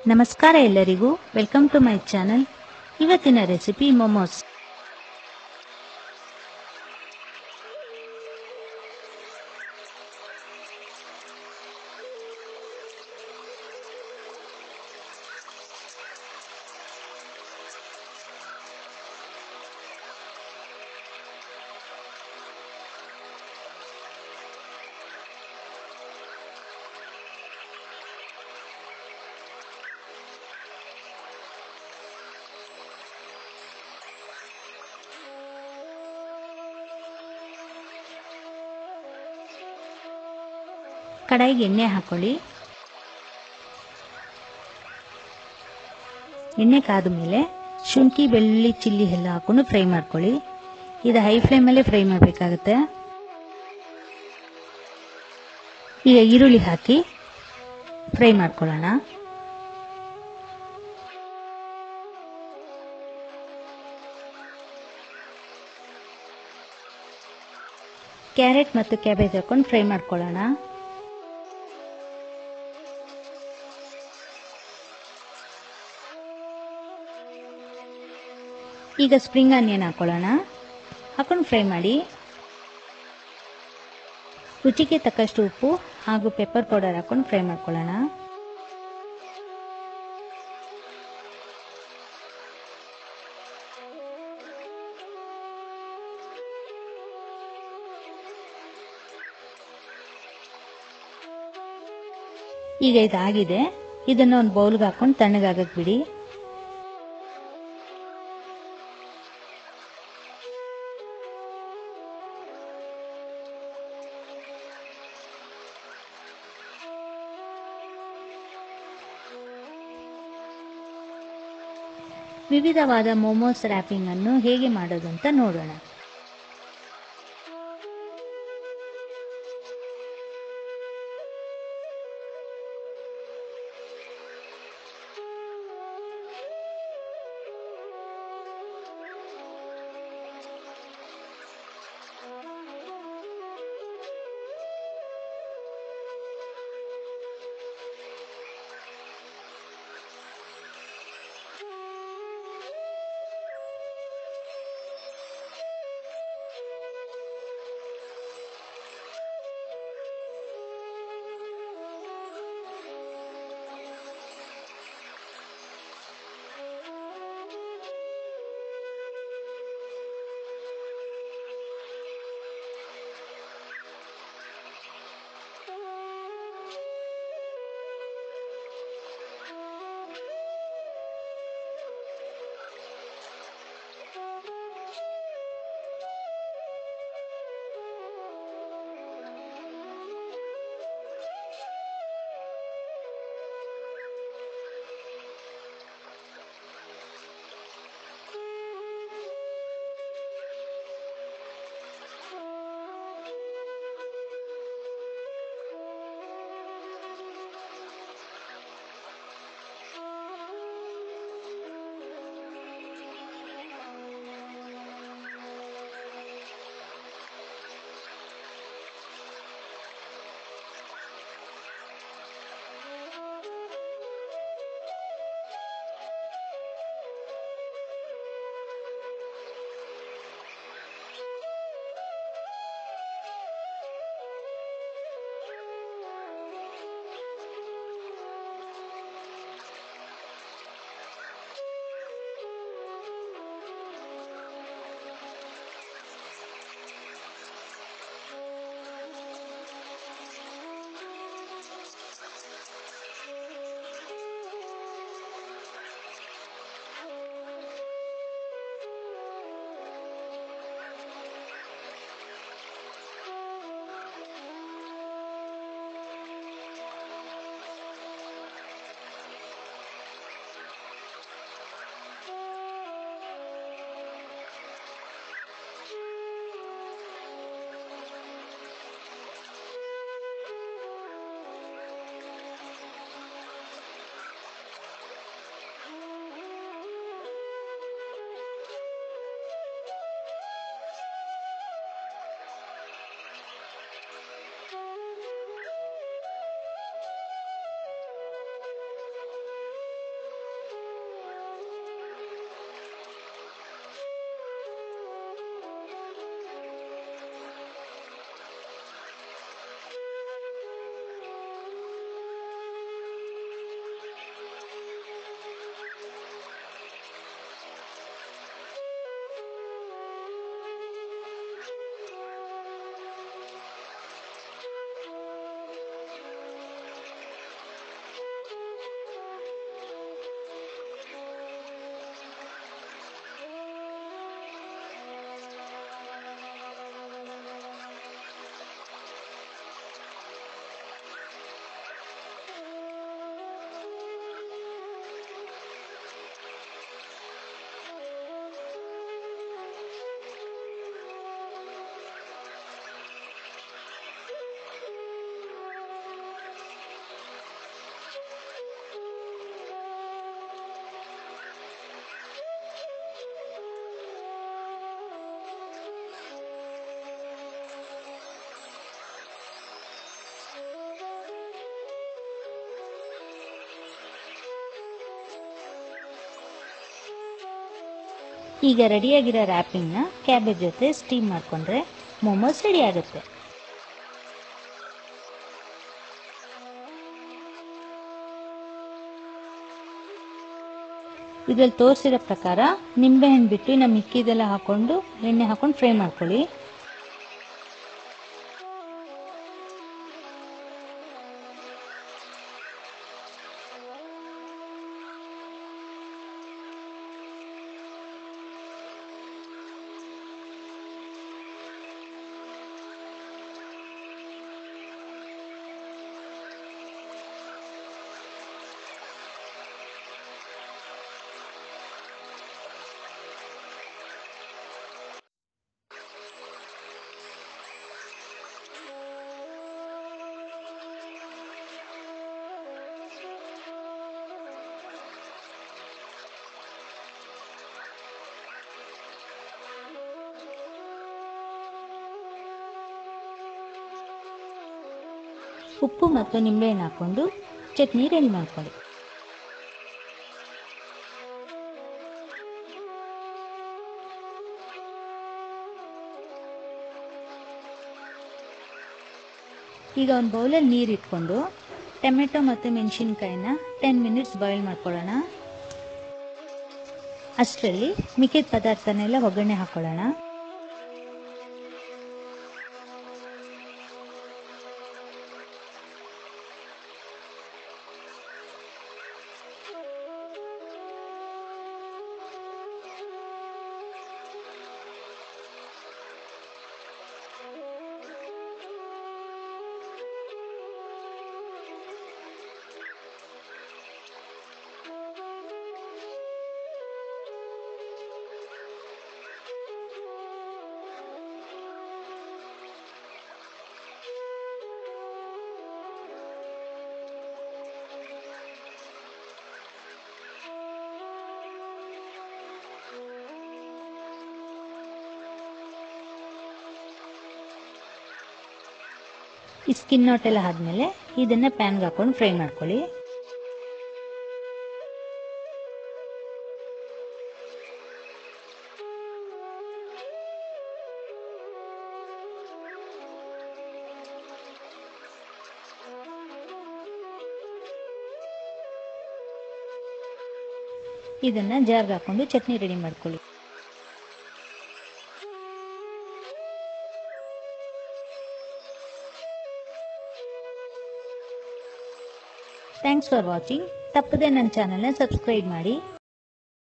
ನಮಸ್ಕಾರ ಎಲ್ಲರಿಗೂ welcome to my channel ಇವತ್ತಿನ ರೆಸಿಪಿ ಮೊಮೋಸ್ ಕಡಾಯಿಗೆ ಎಣ್ಣೆ ಹಾಕೊಳ್ಳಿ ಎಣ್ಣೆ ಕಾದ ಮೇಲೆ ಶುಂಠಿ ಬೆಳ್ಳುಳ್ಳಿ ಚಿಲ್ಲಿ ಎಲ್ಲ ಹಾಕೊಂಡು ಫ್ರೈ ಮಾಡ್ಕೊಳ್ಳಿ ಇದು ಹೈ ಫ್ಲೇಮಲ್ಲೇ ಫ್ರೈ ಮಾಡಬೇಕಾಗುತ್ತೆ ಈಗ ಈರುಳ್ಳಿ ಹಾಕಿ ಫ್ರೈ ಮಾಡ್ಕೊಳ್ಳೋಣ ಕ್ಯಾರೆಟ್ ಮತ್ತು ಕ್ಯಾಬೇಜ್ ಹಾಕೊಂಡು ಫ್ರೈ ಮಾಡ್ಕೊಳ್ಳೋಣ ಈಗ ಸ್ಪ್ರಿಂಗ್ ಆನಿಯನ್ ಹಾಕೊಳ್ಳೋಣ ಹಾಕೊಂಡು ಫ್ರೈ ಮಾಡಿ ರುಚಿಗೆ ತಕ್ಕಷ್ಟು ಉಪ್ಪು ಹಾಗೂ ಪೆಪ್ಪರ್ ಪೌಡರ್ ಹಾಕೊಂಡು ಫ್ರೈ ಮಾಡ್ಕೊಳ್ಳೋಣ ಈಗ ಇದಾಗಿದೆ ಇದನ್ನು ಒಂದು ಬೌಲ್ಗೆ ಹಾಕೊಂಡು ತಣ್ಣಗಾಗಕ್ಕೆ ಬಿಡಿ ವಿವಿಧವಾದ ಮೋಮೋಸ್ ರ್ಯಾಪಿಂಗ್ ಅನ್ನು ಹೇಗೆ ಮಾಡೋದು ಅಂತ ನೋಡೋಣ ಈಗ ರೆಡಿಯಾಗಿರೋ ರ್ಯಾಪಿಂಗ್ನ ಕ್ಯಾಬೇಜ್ ಜೊತೆ ಸ್ಟೀಮ್ ಮಾಡಿಕೊಂಡ್ರೆ ಮೋಮೋಸ್ ರೆಡಿ ಆಗುತ್ತೆ ಇದ್ರಲ್ಲಿ ತೋರಿಸಿರೋ ಪ್ರಕಾರ ನಿಂಬೆಹಣ್ಣು ಬಿಟ್ಟು ಇನ್ನು ಮಿಕ್ಕಿದೆಲ್ಲ ಹಾಕೊಂಡು ಎಣ್ಣೆ ಹಾಕೊಂಡು ಫ್ರೈ ಮಾಡ್ಕೊಳ್ಳಿ ಉಪ್ಪು ಮತ್ತು ನಿಂಬೆಹಣ್ಣು ಹಾಕೊಂಡು ಚಟ್ನಿ ರೆಡಿ ಮಾಡ್ಕೊಳ್ಳಿ ಈಗ ಒಂದು ಬೌಲಲ್ಲಿ ನೀರು ಇಟ್ಕೊಂಡು ಟೊಮೆಟೊ ಮತ್ತು ಮೆಣಸಿನ್ಕಾಯಿನ ಟೆನ್ ಮಿನಿಟ್ಸ್ ಬಾಯ್ಲ್ ಮಾಡ್ಕೊಳ್ಳೋಣ ಅಷ್ಟರಲ್ಲಿ ಮಿಕ್ಕಿದ ಪದಾರ್ಥನೆಲ್ಲ ಒಗ್ಗರಣೆ ಹಾಕೊಳ್ಳೋಣ ಈ ಸ್ಕಿನ್ ಔಟ್ ಎಲ್ಲ ಆದಮೇಲೆ ಇದನ್ನ ಪ್ಯಾನ್ಗೆ ಹಾಕೊಂಡು ಫ್ರೈ ಮಾಡ್ಕೊಳ್ಳಿ ಇದನ್ನ ಜಾರ್ಗೆ ಹಾಕೊಂಡು ಚಟ್ನಿ ರೆಡಿ ಮಾಡ್ಕೊಳ್ಳಿ ಥ್ಯಾಂಕ್ಸ್ ಫಾರ್ ವಾಚಿಂಗ್ ತಪ್ಪದೆ ನನ್ನ ಚಾನಲ್ನ ಸಬ್ಸ್ಕ್ರೈಬ್ ಮಾಡಿ